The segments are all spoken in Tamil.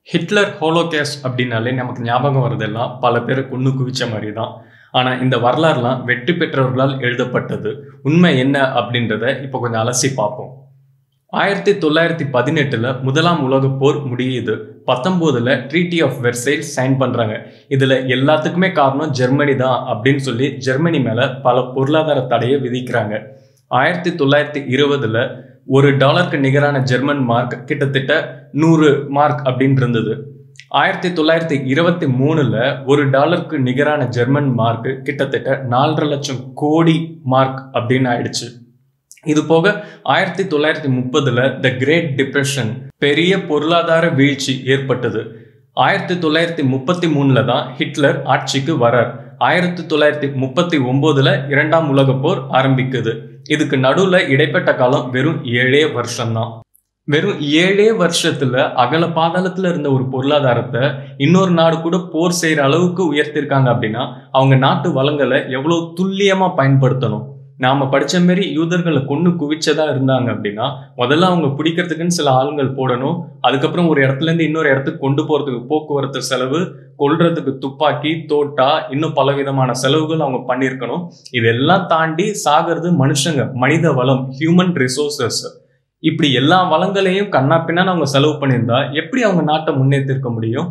ஹிட்லர் ஹோலோகேஸ்ட் அப்படின்னாலே நமக்கு ஞாபகம் வரதெல்லாம் பல பேரை கொன்று குவிச்ச மாதிரி தான் ஆனால் இந்த வரலாறுலாம் வெற்றி பெற்றவர்களால் எழுதப்பட்டது உண்மை என்ன அப்படின்றத இப்போ கொஞ்சம் அலசி பார்ப்போம் ஆயிரத்தி தொள்ளாயிரத்தி பதினெட்டில் முதலாம் உலகப் போர் முடியுது பத்தொம்போதில் ட்ரீட்டி ஆஃப் வெர்சைல் சைன் பண்ணுறாங்க இதில் எல்லாத்துக்குமே காரணம் ஜெர்மனி தான் அப்படின்னு சொல்லி ஜெர்மனி மேலே பல பொருளாதார தடையை விதிக்கிறாங்க ஆயிரத்தி தொள்ளாயிரத்தி இருபதில் ஒரு டாலருக்கு நிகரான ஜெர்மன் மார்க் கிட்டத்தட்ட நூறு மார்க் அப்படின்னு இருந்தது ஆயிரத்தி தொள்ளாயிரத்தி இருபத்தி மூணுல ஒரு டாலருக்கு நிகரான ஜெர்மன் மார்க் கிட்டத்தட்ட நாலரை லட்சம் கோடி மார்க் அப்படின்னு ஆயிடுச்சு இது போக ஆயிரத்தி தொள்ளாயிரத்தி முப்பதுல த கிரேட் டிப்ரெஷன் பெரிய பொருளாதார வீழ்ச்சி ஏற்பட்டது ஆயிரத்தி தொள்ளாயிரத்தி முப்பத்தி மூணுல தான் ஹிட்லர் ஆட்சிக்கு வரார் ஆயிரத்தி தொள்ளாயிரத்தி முப்பத்தி ஒன்பதுல இரண்டாம் உலகப் போர் ஆரம்பிக்குது இதுக்கு நடுவுல இடைப்பட்ட காலம் வெறும் ஏழே வருஷம்தான் வெறும் ஏழே வருஷத்துல அகல பாதாளத்துல இருந்த ஒரு பொருளாதாரத்தை இன்னொரு நாடு கூட போர் செய்யற அளவுக்கு உயர்த்திருக்காங்க அப்படின்னா அவங்க நாட்டு வளங்களை எவ்வளவு துல்லியமா பயன்படுத்தணும் நாம படிச்ச மாரி யூதர்களை கொண்டு குவிச்சதா இருந்தாங்க அப்படின்னா முதல்ல அவங்க பிடிக்கிறதுக்குன்னு சில ஆளுங்கள் போடணும் அதுக்கப்புறம் ஒரு இடத்துல இருந்து இன்னொரு இடத்துக்கு கொண்டு போறதுக்கு போக்குவரத்து செலவு கொல்றதுக்கு துப்பாக்கி தோட்டா இன்னும் பல விதமான செலவுகள் அவங்க பண்ணியிருக்கணும் இதெல்லாம் தாண்டி சாகிறது மனுஷங்க மனித வளம் ஹியூமன் ரிசோர்சஸ் இப்படி எல்லா வளங்களையும் கண்ணா பின்னான்னு அவங்க செலவு பண்ணியிருந்தா எப்படி அவங்க நாட்டை முன்னேற்றிருக்க முடியும்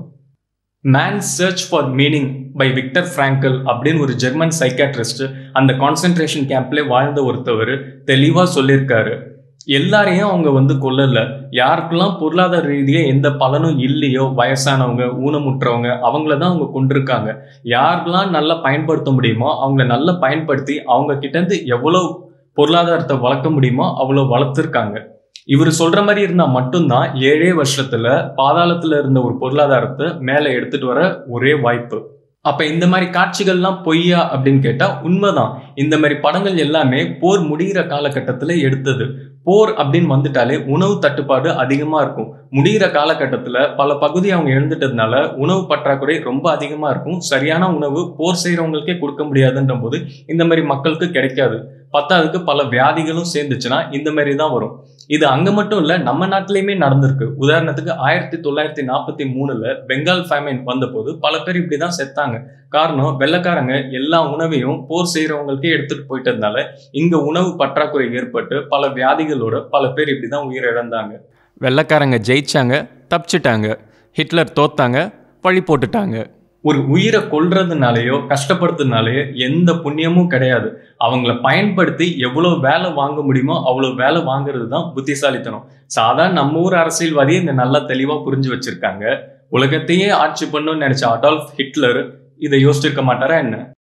man search for meaning by Viktor Frankl அப்படின்னு ஒரு ஜெர்மன் சைக்காட்ரிஸ்ட் அந்த கான்சென்ட்ரேஷன் கேம்ப்ல வாழ்ந்த ஒருத்தவர் தெளிவா சொல்லியிருக்காரு எல்லாரையும் அவங்க வந்து கொல்லல யாருக்கெல்லாம் பொருளாதார ரீதியாக எந்த பலனும் இல்லையோ வயசானவங்க ஊனமுற்றவங்க அவங்கள தான் அவங்க கொண்டிருக்காங்க யாருக்கெல்லாம் நல்லா பயன்படுத்த முடியுமோ அவங்கள நல்லா பயன்படுத்தி அவங்க கிட்டேருந்து எவ்வளோ பொருளாதாரத்தை வளர்க்க முடியுமோ அவ்வளோ வளர்த்துருக்காங்க இவர் சொல்ற மாதிரி இருந்தா மட்டும்தான் ஏழே வருஷத்துல பாதாளத்துல இருந்த ஒரு பொருளாதாரத்தை மேல எடுத்துட்டு வர ஒரே வாய்ப்பு அப்ப இந்த மாதிரி காட்சிகள்லாம் பொய்யா அப்படின்னு கேட்டா உண்மைதான் இந்த மாதிரி படங்கள் எல்லாமே போர் முடிகிற காலகட்டத்துல எடுத்தது போர் அப்படின்னு வந்துட்டாலே உணவு தட்டுப்பாடு அதிகமா இருக்கும் முடிகிற காலகட்டத்துல பல பகுதி அவங்க எழுந்துட்டதுனால உணவு பற்றாக்குறை ரொம்ப அதிகமா இருக்கும் சரியான உணவு போர் செய்யறவங்களுக்கே கொடுக்க முடியாதுன்ற போது இந்த மாதிரி மக்களுக்கு கிடைக்காது பத்தாவதுக்கு பல வியாதிகளும் சேர்ந்துச்சுன்னா இந்த மாதிரி தான் வரும் இது அங்க மட்டும் இல்ல நம்ம நாட்டிலையுமே நடந்திருக்கு உதாரணத்துக்கு ஆயிரத்தி தொள்ளாயிரத்தி நாற்பத்தி மூணுல பெங்கால் ஃபேமின் வந்தபோது பல பேர் இப்படிதான் செத்தாங்க காரணம் வெள்ளக்காரங்க எல்லா உணவையும் போர் செய்யறவங்களுக்கே எடுத்துட்டு போயிட்டதுனால இங்க உணவு பற்றாக்குறை ஏற்பட்டு பல வியாதிகளோட பல பேர் இப்படிதான் உயிரிழந்தாங்க வெள்ளக்காரங்க ஜெயிச்சாங்க தப்பிச்சிட்டாங்க ஹிட்லர் தோத்தாங்க பழி போட்டுட்டாங்க ஒரு உயிரை கொல்றதுனாலயோ கஷ்டப்படுறதுனாலயோ எந்த புண்ணியமும் கிடையாது அவங்கள பயன்படுத்தி எவ்வளோ வேலை வாங்க முடியுமோ அவ்வளோ வேலை வாங்குறது தான் புத்திசாலித்தனம் சாதாரண நம்ம ஊர் அரசியல்வாதியை இந்த நல்லா தெளிவாக புரிஞ்சு வச்சிருக்காங்க உலகத்தையே ஆட்சி பண்ணணும்னு நினைச்ச அடால்ஃப் ஹிட்லர் இதை யோசிச்சிருக்க மாட்டாரா என்ன